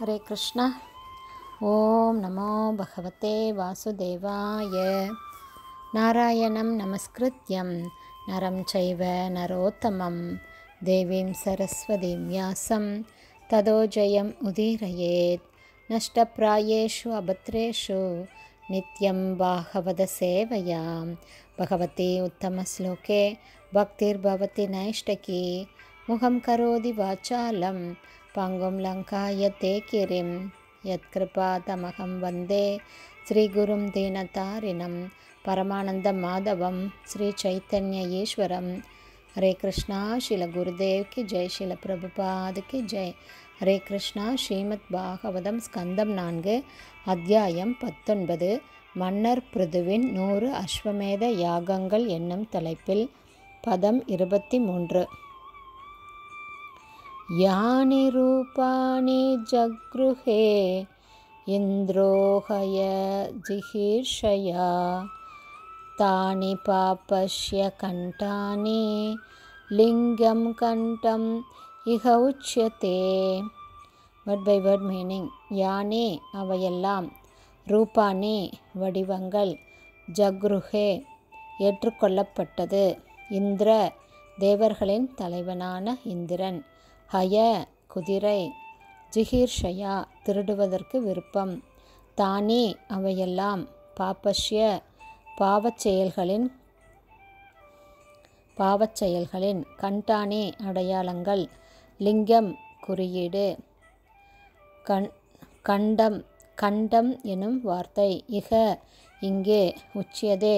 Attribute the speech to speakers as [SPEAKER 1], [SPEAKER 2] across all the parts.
[SPEAKER 1] हरे कृष्ण ॐ नमो भगवते वासुदेवाय नारायणं नमस्कृत्यं नरं चैव नरोत्तमं देवीं सरस्वतीं व्यासं ततो जयम् उदीरयेत् नष्टप्रायेषु अभद्रेषु नित्यं बाहवदसेवया भगवती उत्तमश्लोके भक्तिर्भवति नैष्टकी मुखं करोति वाचालं पङ्गुं लङ्कायते किरिं यत्कृपातमहं वन्दे श्रीगुरुं दीनतारिणं परमानन्दमाधवं श्रीचैतन्य ईश्वरं हरे कृष्णा शिल गुरुदेव की जय शिल प्रभुपाद की जय ஹரே கிருஷ்ணா ஸ்ரீமத் பாகவதம் ஸ்கந்தம் நான்கு அத்தியாயம் பத்தொன்பது மன்னர் பிருதுவின் நூறு அஸ்வமேத யாகங்கள் என்னும் தலைப்பில் பதம் இருபத்தி மூன்று யானி ரூபாணி ஜக்ருஹே இந்திரோஹய ஜிஹீர்ஷயா தானி பாப்பஷ்ய கண்டானி லிங்கம் கண்டம் இக உச்சியத்தே வேர்ட் பை வேர்ட் மீனிங் யானே அவையெல்லாம் ரூபானே வடிவங்கள் ஜக்ருஹே ஏற்றுக்கொள்ளப்பட்டது இந்திர தேவர்களின் தலைவனான இந்திரன் ஹய குதிரை ஜிஹீர்ஷயா திருடுவதற்கு விருப்பம் தானே அவையெல்லாம் பாப்பஷ்ய பாவச் செயல்களின் பாவச் செயல்களின் கண்டானே அடையாளங்கள் லிங்கம் குறியீடு கண் கண்டம் கண்டம் எனும் வார்த்தை இக இங்கே உச்சியதே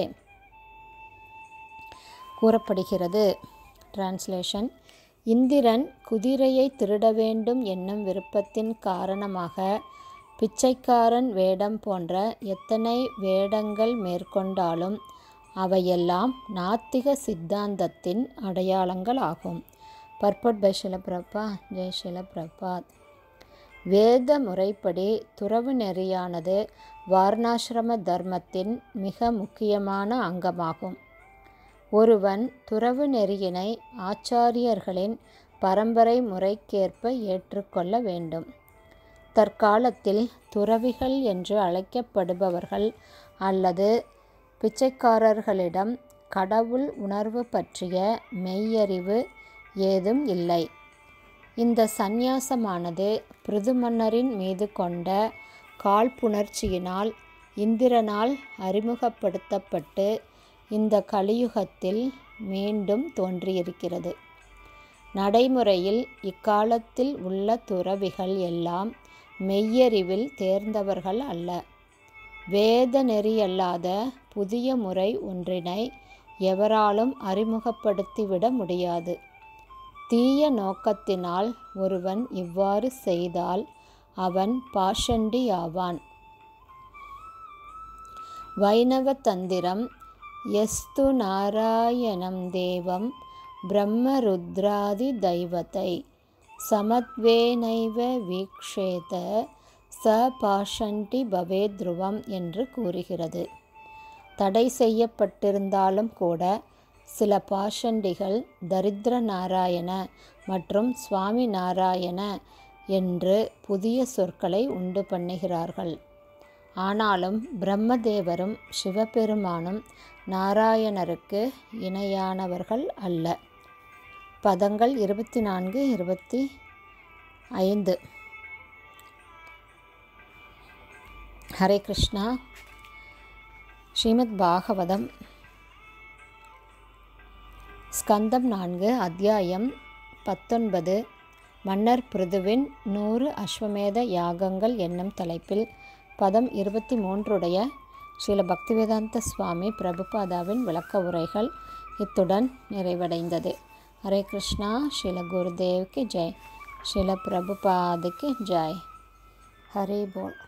[SPEAKER 1] கூறப்படுகிறது டிரான்ஸ்லேஷன் இந்திரன் குதிரையை திருட வேண்டும் என்னும் விருப்பத்தின் காரணமாக பிச்சைக்காரன் வேடம் போன்ற எத்தனை வேடங்கள் மேற்கொண்டாலும் அவையெல்லாம் நாத்திக சித்தாந்தத்தின் அடையாளங்கள் ஆகும் பர்பட் பை ஷிலபிரபா ஜெய் ஷிலபிரபாத் வேத முறைப்படி துறவு நெறியானது வார்ணாசிரம தர்மத்தின் மிக முக்கியமான அங்கமாகும் ஒருவன் துறவு நெறியினை ஆச்சாரியர்களின் பரம்பரை முறைக்கேற்ப ஏற்றுக்கொள்ள வேண்டும் தற்காலத்தில் துறவிகள் என்று அழைக்கப்படுபவர்கள் அல்லது பிச்சைக்காரர்களிடம் கடவுள் உணர்வு பற்றிய மெய்யறிவு ஏதும் இல்லை இந்த சந்நியாசமானது பிருது மன்னரின் மீது கொண்ட காழ்ப்புணர்ச்சியினால் இந்திரனால் அறிமுகப்படுத்தப்பட்டு இந்த கலியுகத்தில் மீண்டும் தோன்றியிருக்கிறது நடைமுறையில் இக்காலத்தில் உள்ள துறவிகள் எல்லாம் மெய்யறிவில் தேர்ந்தவர்கள் அல்ல வேத நெறியல்லாத புதிய முறை ஒன்றினை எவராலும் அறிமுகப்படுத்திவிட முடியாது தீய நோக்கத்தினால் ஒருவன் இவ்வாறு செய்தால் அவன் பாஷண்டி ஆவான் வைணவ தந்திரம் எஸ்து நாராயணம் தேவம் பிரம்மருத்ராதி தெய்வத்தை சமத்வேனைவ வீக்ஷேத ச பாஷண்டி பவே துருவம் என்று கூறுகிறது தடை செய்யப்பட்டிருந்தாலும் கூட சில பாஷண்டிகள் தரித்திர நாராயண மற்றும் சுவாமி நாராயண என்று புதிய சொற்களை உண்டு பண்ணுகிறார்கள் ஆனாலும் பிரம்மதேவரும் சிவபெருமானும் நாராயணருக்கு இணையானவர்கள் அல்ல பதங்கள் இருபத்தி நான்கு இருபத்தி ஐந்து ஹரே கிருஷ்ணா ஸ்ரீமத் பாகவதம் ஸ்கந்தம் நான்கு அத்தியாயம் பத்தொன்பது மன்னர் பிருதுவின் நூறு அஸ்வமேத யாகங்கள் என்னும் தலைப்பில் பதம் இருபத்தி மூன்றுடைய ஸ்ரீல பக்திவேதாந்த சுவாமி பிரபுபாதாவின் விளக்க உரைகள் இத்துடன் நிறைவடைந்தது ஹரே கிருஷ்ணா ஸ்ரீல குருதேவ்க்கு ஜெய் ஸ்ரீல பிரபுபாதுக்கு ஜெய் ஹரே போல்